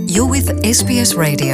You're with SBS Radio.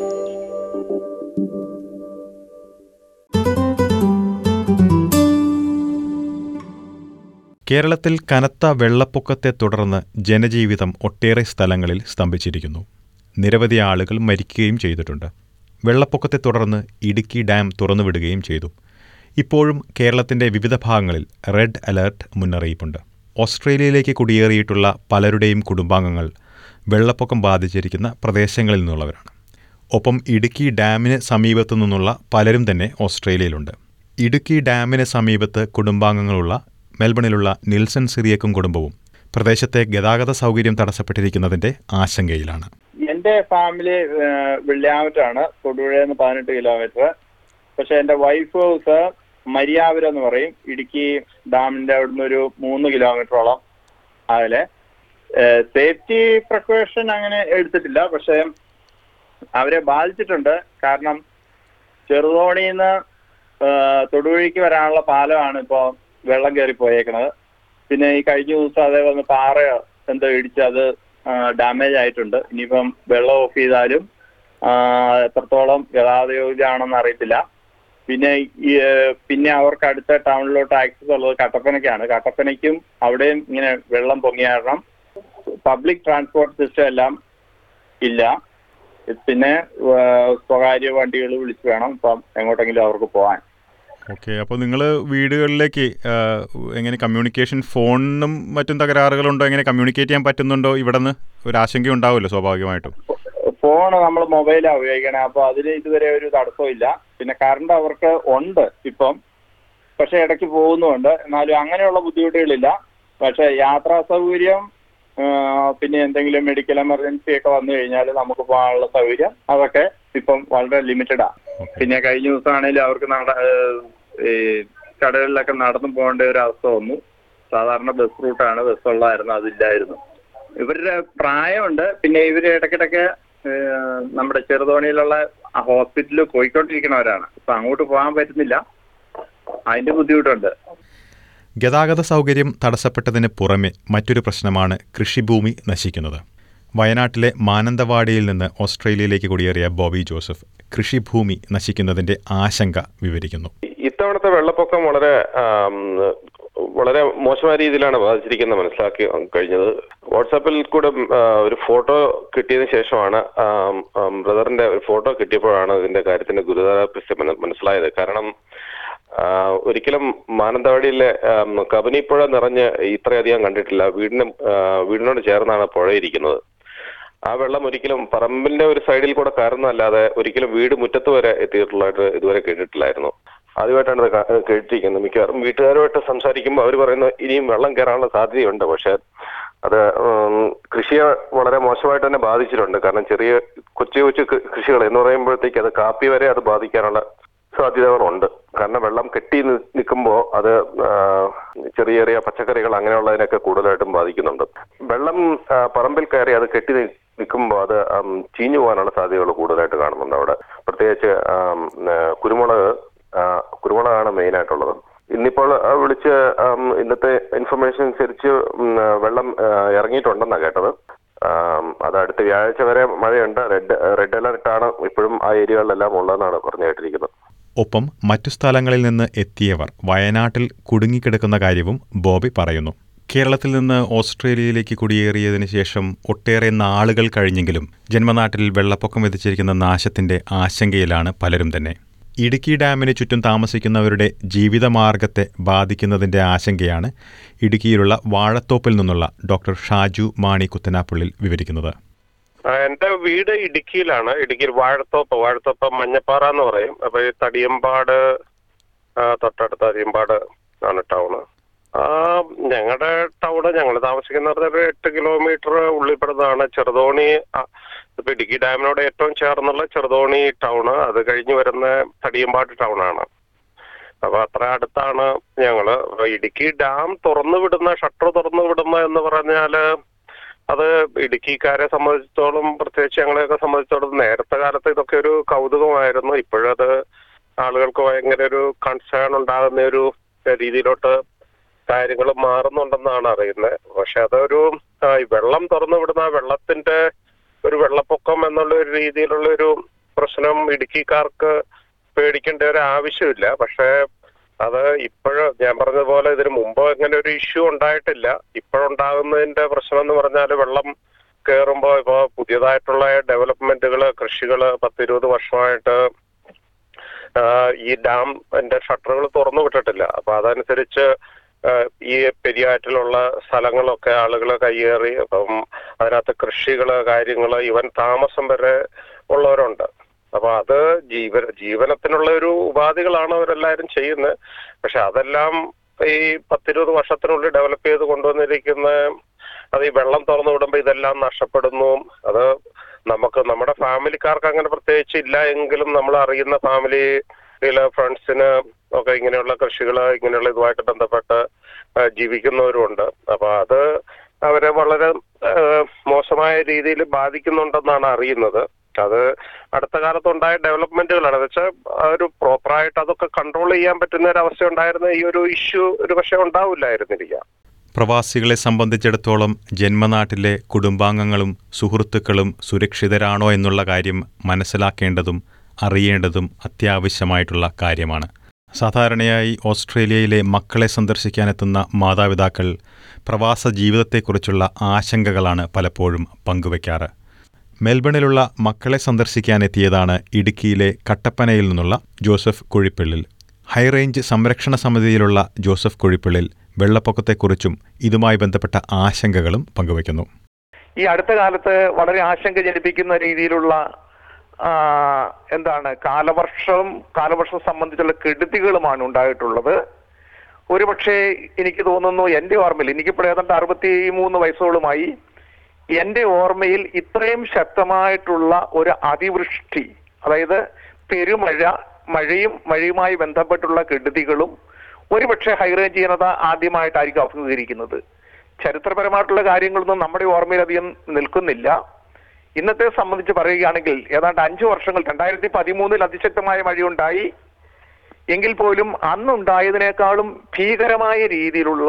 കേരളത്തിൽ കനത്ത വെള്ളപ്പൊക്കത്തെ തുടർന്ന് ജനജീവിതം ഒട്ടേറെ സ്ഥലങ്ങളിൽ സ്തംഭിച്ചിരിക്കുന്നു നിരവധി ആളുകൾ മരിക്കുകയും ചെയ്തിട്ടുണ്ട് വെള്ളപ്പൊക്കത്തെ തുടർന്ന് ഇടുക്കി ഡാം തുറന്നുവിടുകയും ചെയ്തു ഇപ്പോഴും കേരളത്തിന്റെ വിവിധ ഭാഗങ്ങളിൽ റെഡ് അലർട്ട് മുന്നറിയിപ്പുണ്ട് ഓസ്ട്രേലിയയിലേക്ക് കുടിയേറിയിട്ടുള്ള പലരുടെയും കുടുംബാംഗങ്ങൾ വെള്ളപ്പൊക്കം ബാധിച്ചിരിക്കുന്ന പ്രദേശങ്ങളിൽ നിന്നുള്ളവരാണ് ഒപ്പം ഇടുക്കി ഡാമിന് സമീപത്തു നിന്നുള്ള പലരും തന്നെ ഓസ്ട്രേലിയയിലുണ്ട് ഇടുക്കി ഡാമിന് സമീപത്ത് കുടുംബാംഗങ്ങളുള്ള മെൽബണിലുള്ള നിൽസൺ സിറിയക്കും കുടുംബവും പ്രദേശത്തെ ഗതാഗത സൗകര്യം തടസ്സപ്പെട്ടിരിക്കുന്നതിന്റെ ആശങ്കയിലാണ് എന്റെ ഫാമിലി വെള്ളിയാമറ്റാണ് തൊടുപുഴയിൽ നിന്ന് പതിനെട്ട് കിലോമീറ്റർ പക്ഷെ എന്റെ വൈഫ് ഹൗസ് മരിയാപുരം എന്ന് പറയും ഇടുക്കി ഡാമിന്റെ അവിടുന്ന് ഒരു മൂന്ന് കിലോമീറ്ററോളം അകലെ സേഫ്റ്റി പ്രിക്കോഷൻ അങ്ങനെ എടുത്തിട്ടില്ല പക്ഷെ അവരെ ബാധിച്ചിട്ടുണ്ട് കാരണം ചെറുതോണിയിൽ നിന്ന് തൊടുപുഴയ്ക്ക് വരാനുള്ള പാലമാണ് ഇപ്പോൾ വെള്ളം കയറി പോയേക്കണത് പിന്നെ ഈ കഴിഞ്ഞ ദിവസം അതേപോലെ പാറ എന്തോ ഇടിച്ച് അത് ഡാമേജ് ആയിട്ടുണ്ട് ഇനിയിപ്പം വെള്ളം ഓഫ് ചെയ്താലും ആ, എത്രത്തോളം ഗതാഗതയോഗ്യമാണെന്ന് അറിയത്തില്ല പിന്നെ ഈ ഏഹ്, പിന്നെ അവർക്ക് അടുത്ത ടൗണിലോട്ട് ആക്സസ് ഉള്ളത് കട്ടപ്പനയ്ക്കാണ് കട്ടപ്പനയ്ക്കും അവിടെയും ഇങ്ങനെ വെള്ളം പൊങ്ങിയ കാരണം പബ്ലിക് ട്രാൻസ്പോർട്ട് സിസ്റ്റം എല്ലാം ഇല്ല പിന്നെ ഏഹ്, സ്വകാര്യ വണ്ടികൾ വിളിച്ച് വേണം ഇപ്പം എങ്ങോട്ടെങ്കിലും അവർക്ക് പോകാൻ ഓക്കെ അപ്പോൾ നിങ്ങൾ വീടുകളിലേക്ക് ആ, എങ്ങനെ കമ്മ്യൂണിക്കേഷൻ ഫോണിനും മറ്റും തകരാറുകളുണ്ടോ എങ്ങനെ കമ്മ്യൂണിക്കേറ്റ് ചെയ്യാൻ പറ്റുന്നുണ്ടോ ഇവിടെ നിന്ന് ഒരു ആശങ്ക ഉണ്ടാവുമല്ലോ സ്വാഭാവികമായിട്ടും ഫോൺ നമ്മൾ മൊബൈലാണ് ഉപയോഗിക്കണേ അപ്പൊ അതിന് ഇതുവരെ ഒരു തടസ്സവും ഇല്ല പിന്നെ കറണ്ട് അവർക്ക് ഉണ്ട് ഇപ്പം പക്ഷെ ഇടയ്ക്ക് പോകുന്നുമുണ്ട് എന്നാലും അങ്ങനെയുള്ള ബുദ്ധിമുട്ടുകളില്ല പക്ഷെ യാത്രാ സൗകര്യം ആ, പിന്നെ എന്തെങ്കിലും മെഡിക്കൽ എമർജൻസി ഒക്കെ വന്നു കഴിഞ്ഞാൽ നമുക്ക് പോകാനുള്ള സൗകര്യം അതൊക്കെ ഇപ്പം വളരെ ലിമിറ്റഡാ പിന്നെ കഴിഞ്ഞ ദിവസമാണെങ്കിലും അവർക്ക് നട ഏഹ്, ഈ കടകളിലൊക്കെ നടന്നു പോകേണ്ട ഒരു അവസ്ഥ വന്നു സാധാരണ ബസ് റൂട്ടാണ് ബസ് ഉള്ളതായിരുന്നു അതില്ലായിരുന്നു ഇവരുടെ പ്രായമുണ്ട് പിന്നെ ഇവര് ഇടയ്ക്കിടയ്ക്ക് ഏഹ്, നമ്മുടെ ചെറുതോണിയിലുള്ള ആ ഹോസ്പിറ്റലിൽ പോയിക്കൊണ്ടിരിക്കുന്നവരാണ് ഇപ്പൊ അങ്ങോട്ട് പോകാൻ പറ്റുന്നില്ല അതിന്റെ ബുദ്ധിമുട്ടുണ്ട് ഗതാഗത സൗകര്യം തടസ്സപ്പെട്ടതിന് പുറമെ മറ്റൊരു പ്രശ്നമാണ് കൃഷിഭൂമി നശിക്കുന്നത് വയനാട്ടിലെ മാനന്തവാടിയിൽ നിന്ന് ഓസ്ട്രേലിയയിലേക്ക് കുടിയേറിയ ബോബി ജോസഫ് കൃഷിഭൂമി നശിക്കുന്നതിന്റെ ആശങ്ക വിവരിക്കുന്നു ഇത്തവണത്തെ വെള്ളപ്പൊക്കം വളരെ ആം, വളരെ മോശമായ രീതിയിലാണ് ബാധിച്ചിരിക്കുന്നത് മനസ്സിലാക്കി കഴിഞ്ഞത് വാട്സാപ്പിൽ കൂടെ ഉം, ആ, ഒരു ഫോട്ടോ കിട്ടിയതിനു ശേഷമാണ് ആം, ആം, ബ്രദറിന്റെ ഒരു ഫോട്ടോ കിട്ടിയപ്പോഴാണ് ഇതിന്റെ കാര്യത്തിന്റെ ഗുരുതരാവസ്ഥ മന- മനസ്സിലായത് കാരണം ആ, ഒരിക്കലും മാനന്തവാടിയിലെ ആം, കബനിപ്പുഴ നിറഞ്ഞ് ഇത്രയധികം കണ്ടിട്ടില്ല വീടിന് ആ, വീടിനോട് ചേർന്നാണ് പുഴ ഇരിക്കുന്നത് ആ വെള്ളം ഒരിക്കലും പറമ്പിന്റെ ഒരു സൈഡിൽ കൂടെ കയറുന്നതല്ലാതെ ഒരിക്കലും വീട് മുറ്റത്ത് വരെ എത്തിയിട്ടുള്ളതായിട്ട് ഇതുവരെ കേട്ടിട്ടില്ലായിരുന്നു ആദ്യമായിട്ടാണ് ഇത് ക- കേട്ടിരിക്കുന്നത് മിക്കവാറും വീട്ടുകാരുമായിട്ട് സംസാരിക്കുമ്പോൾ അവർ പറയുന്നു ഇനിയും വെള്ളം കയറാനുള്ള സാധ്യതയുണ്ട് പക്ഷെ അത് ഉം, കൃഷിയെ വളരെ മോശമായിട്ട് തന്നെ ബാധിച്ചിട്ടുണ്ട് കാരണം ചെറിയ കൊച്ചു കൊച്ചു കൃ- കൃഷികൾ എന്ന് പറയുമ്പോഴത്തേക്ക് അത് കാപ്പി വരെ അത് ബാധിക്കാനുള്ള സാധ്യതകളുണ്ട് കാരണം വെള്ളം കെട്ടി നിൽക്കുമ്പോൾ അത് ആ, ചെറിയ ചെറിയ പച്ചക്കറികൾ അങ്ങനെയുള്ളതിനൊക്കെ കൂടുതലായിട്ടും ബാധിക്കുന്നുണ്ട് വെള്ളം ആ, പറമ്പിൽ കയറി അത് കെട്ടി നിൽക്കുമ്പോൾ അത് ആം, ചീഞ്ഞു പോകാനുള്ള സാധ്യതകൾ കൂടുതലായിട്ട് കാണുന്നുണ്ട് അവിടെ പ്രത്യേകിച്ച് ആം, ആ, കുരുമുളക് ആ, കുരുമുളകാണ് മെയിൻ ആയിട്ടുള്ളത് ഇന്നിപ്പോൾ ആ, വിളിച്ച് ആം, ഇന്നത്തെ ഇൻഫർമേഷൻ അനുസരിച്ച് ഉം, ആ, വെള്ളം ആ, ഇറങ്ങിയിട്ടുണ്ടെന്നാണ് കേട്ടത് ആം, അത് അടുത്ത വ്യാഴാഴ്ച വരെ മഴയുണ്ട് റെഡ് റെഡ് അലർട്ട് ആണ് ഇപ്പോഴും ആ ഏരിയകളിലെല്ലാം ഉള്ളതെന്നാണ് പറഞ്ഞു കേട്ടിരിക്കുന്നത് ഒപ്പം മറ്റു സ്ഥലങ്ങളിൽ നിന്ന് എത്തിയവർ വയനാട്ടിൽ കുടുങ്ങിക്കിടക്കുന്ന കാര്യവും ബോബി പറയുന്നു കേരളത്തിൽ നിന്ന് ഓസ്ട്രേലിയയിലേക്ക് കുടിയേറിയതിനു ശേഷം ഒട്ടേറെ നാളുകൾ കഴിഞ്ഞെങ്കിലും ജന്മനാട്ടിൽ വെള്ളപ്പൊക്കം വിധിച്ചിരിക്കുന്ന നാശത്തിന്റെ ആശങ്കയിലാണ് പലരും തന്നെ ഇടുക്കി ഡാമിന് ചുറ്റും താമസിക്കുന്നവരുടെ ജീവിതമാർഗത്തെ ബാധിക്കുന്നതിന്റെ ആശങ്കയാണ് ഇടുക്കിയിലുള്ള വാഴത്തോപ്പിൽ നിന്നുള്ള ഡോക്ടർ ഷാജു മാണി കുത്തനാപ്പള്ളിൽ വിവരിക്കുന്നത് ആ, എന്റെ വീട് ഇടുക്കിയിലാണ് ഇടുക്കിയിൽ വാഴത്തോപ്പ് വാഴത്തോപ്പ് മഞ്ഞപ്പാറ എന്ന് പറയും അപ്പൊ ഈ തടിയമ്പാട് ആ, തൊട്ടടുത്ത തടിയമ്പാട് ആണ് ടൗണ് ആ ഞങ്ങളുടെ ടൗണ് ഞങ്ങൾ താമസിക്കുന്നത് ഒരു എട്ട് കിലോമീറ്റർ ഉള്ളിൽപ്പെടുന്നതാണ് ചെറുതോണി ആ, ഇപ്പൊ ഇടുക്കി ഡാമിനോട് ഏറ്റവും ചേർന്നുള്ള ചെറുതോണി ടൗണ് അത് കഴിഞ്ഞ് വരുന്ന തടിയമ്പാട് ടൗണാണ് അപ്പൊ അത്ര അടുത്താണ് ഞങ്ങള് അപ്പൊ ഇടുക്കി ഡാം തുറന്നു വിടുന്ന ഷട്ടർ തുറന്നു വിടുന്ന എന്ന് പറഞ്ഞാല് അത് ഇടുക്കിക്കാരെ സംബന്ധിച്ചിടത്തോളം പ്രത്യേകിച്ച് ഞങ്ങളെയൊക്കെ സംബന്ധിച്ചിടത്തോളം നേരത്തെ കാലത്ത് ഇതൊക്കെ ഒരു കൗതുകമായിരുന്നു ഇപ്പോഴത് ആളുകൾക്ക് ഭയങ്കര ഒരു കൺസേൺ ഉണ്ടാകുന്ന ഒരു രീതിയിലോട്ട് കാര്യങ്ങൾ മാറുന്നുണ്ടെന്നാണ് അറിയുന്നത് പക്ഷെ അതൊരു ആ, ഈ വെള്ളം തുറന്നു വിടുന്ന ആ വെള്ളത്തിന്റെ ഒരു വെള്ളപ്പൊക്കം ഒരു രീതിയിലുള്ള ഒരു പ്രശ്നം ഇടുക്കിക്കാർക്ക് പേടിക്കേണ്ട ഒരു ആവശ്യമില്ല പക്ഷേ അത് ഇപ്പോഴും ഞാൻ പറഞ്ഞതുപോലെ ഇതിന് മുമ്പ് ഇങ്ങനെ ഒരു ഇഷ്യൂ ഉണ്ടായിട്ടില്ല ഇപ്പോഴുണ്ടാകുന്നതിന്റെ പ്രശ്നം എന്ന് പറഞ്ഞാൽ വെള്ളം കയറുമ്പോൾ ഇപ്പോൾ പുതിയതായിട്ടുള്ള ഡെവലപ്മെന്റുകൾ കൃഷികൾ പത്തിരുപത് വർഷമായിട്ട് ആ, ഈ ഡാം എന്റെ ഷട്ടറുകൾ തുറന്നു വിട്ടിട്ടില്ല അപ്പൊ അതനുസരിച്ച് ആ, ഈ പെരിയാറ്റിലുള്ള സ്ഥലങ്ങളൊക്കെ ആളുകൾ കയ്യേറി അപ്പം അതിനകത്ത് കൃഷികള് കാര്യങ്ങള് ഇവൻ താമസം വരെ ഉള്ളവരുണ്ട് അപ്പൊ അത് ജീവ ജീവനത്തിനുള്ള ഒരു ഉപാധികളാണ് അവരെല്ലാവരും ചെയ്യുന്നത് പക്ഷെ അതെല്ലാം ഈ പത്തിരുപത് വർഷത്തിനുള്ളിൽ ഡെവലപ്പ് ചെയ്ത് കൊണ്ടുവന്നിരിക്കുന്ന അത് ഈ വെള്ളം തുറന്നു വിടുമ്പോൾ ഇതെല്ലാം നഷ്ടപ്പെടുന്നു അത് നമുക്ക് നമ്മുടെ ഫാമിലിക്കാർക്ക് അങ്ങനെ പ്രത്യേകിച്ച് ഇല്ല എങ്കിലും നമ്മൾ അറിയുന്ന ഫാമിലിയിലെ ഫ്രണ്ട്സിന് ഒക്കെ ഇങ്ങനെയുള്ള കൃഷികൾ ഇങ്ങനെയുള്ള ഇതുമായിട്ട് ബന്ധപ്പെട്ട് ആ, ജീവിക്കുന്നവരുമുണ്ട് അപ്പൊ അത് അവരെ വളരെ ആ, മോശമായ രീതിയിൽ ബാധിക്കുന്നുണ്ടെന്നാണ് അറിയുന്നത് അത് അടുത്ത കാലത്ത് ഉണ്ടായ ഡെവലപ്മെന്റുകളാണ് എന്ന് വെച്ചാൽ ഒരു പ്രോപ്പറായിട്ട് അതൊക്കെ കൺട്രോൾ ചെയ്യാൻ പറ്റുന്ന ഒരു അവസ്ഥ ഉണ്ടായിരുന്ന ഈ ഒരു ഇഷ്യൂ ഒരു പക്ഷേ ഉണ്ടാവില്ലായിരുന്നിരിക്കാം പ്രവാസികളെ സംബന്ധിച്ചിടത്തോളം ജന്മനാട്ടിലെ കുടുംബാംഗങ്ങളും സുഹൃത്തുക്കളും സുരക്ഷിതരാണോ എന്നുള്ള കാര്യം മനസ്സിലാക്കേണ്ടതും അറിയേണ്ടതും അത്യാവശ്യമായിട്ടുള്ള കാര്യമാണ് സാധാരണയായി ഓസ്ട്രേലിയയിലെ മക്കളെ സന്ദർശിക്കാനെത്തുന്ന മാതാപിതാക്കൾ പ്രവാസ ജീവിതത്തെക്കുറിച്ചുള്ള ആശങ്കകളാണ് പലപ്പോഴും പങ്കുവയ്ക്കാറ് മെൽബണിലുള്ള മക്കളെ സന്ദർശിക്കാനെത്തിയതാണ് ഇടുക്കിയിലെ കട്ടപ്പനയിൽ നിന്നുള്ള ജോസഫ് കുഴിപ്പിള്ളിൽ ഹൈറേഞ്ച് സംരക്ഷണ സമിതിയിലുള്ള ജോസഫ് കുഴിപ്പിള്ളിൽ വെള്ളപ്പൊക്കത്തെക്കുറിച്ചും ഇതുമായി ബന്ധപ്പെട്ട ആശങ്കകളും പങ്കുവയ്ക്കുന്നു ഈ അടുത്ത കാലത്ത് വളരെ ആശങ്ക ജനിപ്പിക്കുന്ന രീതിയിലുള്ള ആ, എന്താണ് കാലവർഷം കാലവർഷം സംബന്ധിച്ചുള്ള കെടുതികളുമാണ് ഉണ്ടായിട്ടുള്ളത് ഒരുപക്ഷെ എനിക്ക് തോന്നുന്നു എന്റെ ഓർമ്മയിൽ എനിക്കിപ്പോൾ ഏതാണ്ട് അറുപത്തി മൂന്ന് വയസ്സോളുമായി എന്റെ ഓർമ്മയിൽ ഇത്രയും ശക്തമായിട്ടുള്ള ഒരു അതിവൃഷ്ടി അതായത് പെരുമഴ മഴയും മഴയുമായി ബന്ധപ്പെട്ടുള്ള കെടുതികളും ഒരുപക്ഷെ ഹൈറേഞ്ച് ജനത ആദ്യമായിട്ടായിരിക്കും അഭിമുഖീകരിക്കുന്നത് ചരിത്രപരമായിട്ടുള്ള കാര്യങ്ങളൊന്നും നമ്മുടെ ഓർമ്മയിൽ അധികം നിൽക്കുന്നില്ല ഇന്നത്തെ സംബന്ധിച്ച് പറയുകയാണെങ്കിൽ ഏതാണ്ട് അഞ്ചു വർഷങ്ങൾ രണ്ടായിരത്തി പതിമൂന്നിൽ അതിശക്തമായ മഴയുണ്ടായി എങ്കിൽ പോലും അന്നുണ്ടായതിനേക്കാളും ഭീകരമായ രീതിയിലുള്ള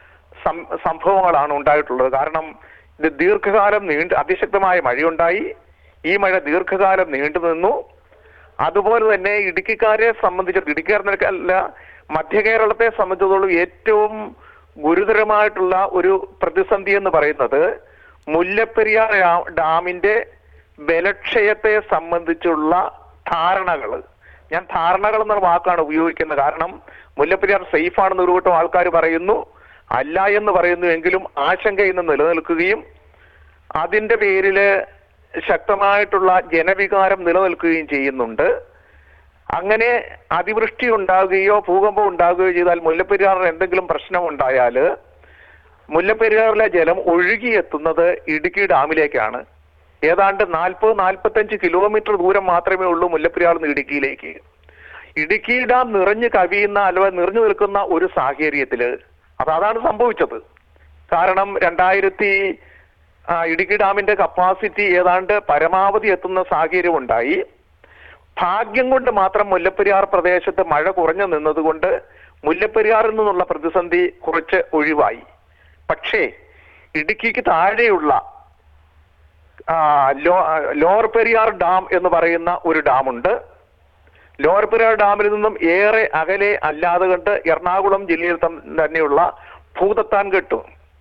സം- സംഭവങ്ങളാണ് ഉണ്ടായിട്ടുള്ളത് കാരണം ഇത് ദീർഘകാലം നീണ്ട് അതിശക്തമായ മഴയുണ്ടായി ഈ മഴ ദീർഘകാലം നീണ്ടു നിന്നു അതുപോലെ തന്നെ ഇടുക്കിക്കാരെ സംബന്ധിച്ച് ഇടുക്കിക്കാരല്ല മധ്യ കേരളത്തെ സംബന്ധിച്ചിടത്തോളം ഏറ്റവും ഗുരുതരമായിട്ടുള്ള ഒരു പ്രതിസന്ധി എന്ന് പറയുന്നത് മുല്ലപ്പെരിയാർ ഡാ- ഡാമിന്റെ ബലക്ഷയത്തെ സംബന്ധിച്ചുള്ള ധാരണകൾ ഞാൻ ധാരണകൾ എന്ന വാക്കാണ് ഉപയോഗിക്കുന്നത് കാരണം മുല്ലപ്പെരിയാർ സേഫ് ആണെന്ന് ഒരു കൂട്ടം ആൾക്കാർ പറയുന്നു അല്ല എന്ന് പറയുന്നു എങ്കിലും ആശങ്ക ഇന്ന് നിലനിൽക്കുകയും അതിന്റെ പേരില് ശക്തമായിട്ടുള്ള ജനവികാരം നിലനിൽക്കുകയും ചെയ്യുന്നുണ്ട് അങ്ങനെ അതിവൃഷ്ടി ഉണ്ടാകുകയോ ഭൂകമ്പം ഉണ്ടാകുകയോ ചെയ്താൽ മുല്ലപ്പെരിയാറിന് എന്തെങ്കിലും പ്രശ്നം ഉണ്ടായാൽ മുല്ലപ്പെരിയാറിലെ ജലം ഒഴുകിയെത്തുന്നത് ഇടുക്കി ഡാമിലേക്കാണ് ഏതാണ്ട് നാൽപ്പത് നാൽപ്പത്തഞ്ച് കിലോമീറ്റർ ദൂരം മാത്രമേ ഉള്ളൂ മുല്ലപ്പെരിയാറിൽ നിന്ന് ഇടുക്കിയിലേക്ക് ഇടുക്കി ഡാം നിറഞ്ഞു കവിയുന്ന അഥവാ നിറഞ്ഞു നിൽക്കുന്ന ഒരു സാഹചര്യത്തില് അത് അതാണ് സംഭവിച്ചത് കാരണം രണ്ടായിരത്തി ആ, ഇടുക്കി ഡാമിന്റെ കപ്പാസിറ്റി ഏതാണ്ട് പരമാവധി എത്തുന്ന സാഹചര്യം ഉണ്ടായി ഭാഗ്യം കൊണ്ട് മാത്രം മുല്ലപ്പെരിയാർ പ്രദേശത്ത് മഴ കുറഞ്ഞു നിന്നതുകൊണ്ട് മുല്ലപ്പെരിയാറിൽ നിന്നുള്ള പ്രതിസന്ധി കുറച്ച് ഒഴിവായി പക്ഷേ ഇടുക്കിക്ക് താഴെയുള്ള ആ, ലോ- ആ, ലോവർ പെരിയാർ ഡാം എന്ന് പറയുന്ന ഒരു ഡാമുണ്ട് ലോവർ പെരിയാർ ഡാമിൽ നിന്നും ഏറെ അകലെ അല്ലാതെ കണ്ട് എറണാകുളം ജില്ലയിൽ തം- തന്നെയുള്ള ഭൂതത്താൻകെട്ടും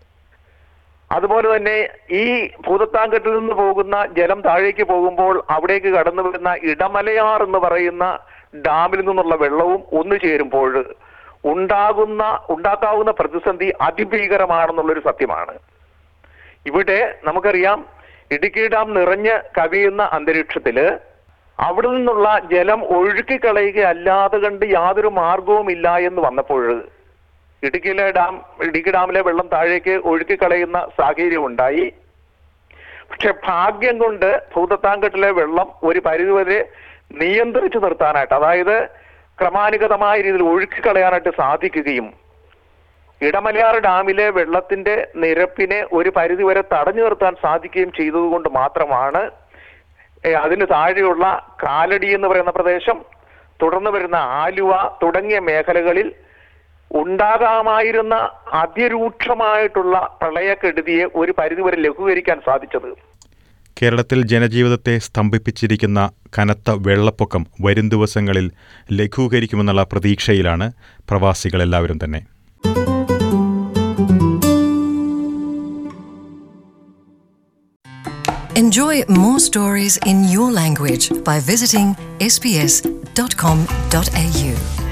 അതുപോലെ തന്നെ ഈ ഭൂതത്താൻകെട്ടിൽ നിന്ന് പോകുന്ന ജലം താഴേക്ക് പോകുമ്പോൾ അവിടേക്ക് കടന്നു വരുന്ന ഇടമലയാർ എന്ന് പറയുന്ന ഡാമിൽ നിന്നുള്ള വെള്ളവും ഒന്നു ചേരുമ്പോൾ ഉണ്ടാകുന്ന ഉണ്ടാക്കാവുന്ന പ്രതിസന്ധി അതിഭീകരമാണെന്നുള്ളൊരു സത്യമാണ് ഇവിടെ നമുക്കറിയാം ഇടുക്കി ഡാം നിറഞ്ഞ് കവിയുന്ന അന്തരീക്ഷത്തില് അവിടെ നിന്നുള്ള ജലം ഒഴുക്കിക്കളയുകയല്ലാതെ കണ്ട് യാതൊരു മാർഗവും ഇല്ല എന്ന് വന്നപ്പോൾ ഇടുക്കിയിലെ ഡാം ഇടുക്കി ഡാമിലെ വെള്ളം താഴേക്ക് ഒഴുക്കിക്കളയുന്ന സാഹചര്യം ഉണ്ടായി പക്ഷെ ഭാഗ്യം കൊണ്ട് ഭൂതത്താൻകെട്ടിലെ വെള്ളം ഒരു പരിധിവരെ നിയന്ത്രിച്ചു നിർത്താനായിട്ട് അതായത് ക്രമാനുഗതമായ രീതിയിൽ ഒഴുക്കിക്കളയാനായിട്ട് സാധിക്കുകയും ഇടമലയാർ ഡാമിലെ വെള്ളത്തിന്റെ നിരപ്പിനെ ഒരു പരിധിവരെ തടഞ്ഞു നിർത്താൻ സാധിക്കുകയും ചെയ്തതുകൊണ്ട് മാത്രമാണ് ഏ, അതിന് താഴെയുള്ള കാലടി എന്ന് പറയുന്ന പ്രദേശം തുടർന്ന് വരുന്ന ആലുവ തുടങ്ങിയ മേഖലകളിൽ ഉണ്ടാകാമായിരുന്ന അതിരൂക്ഷമായിട്ടുള്ള പ്രളയക്കെടുതിയെ ഒരു പരിധിവരെ ലഘൂകരിക്കാൻ സാധിച്ചത് കേരളത്തിൽ ജനജീവിതത്തെ സ്തംഭിപ്പിച്ചിരിക്കുന്ന കനത്ത വെള്ളപ്പൊക്കം വരും ദിവസങ്ങളിൽ ലഘൂകരിക്കുമെന്നുള്ള പ്രതീക്ഷയിലാണ് പ്രവാസികളെല്ലാവരും തന്നെ Enjoy more stories in your language by visiting sbs.com.au.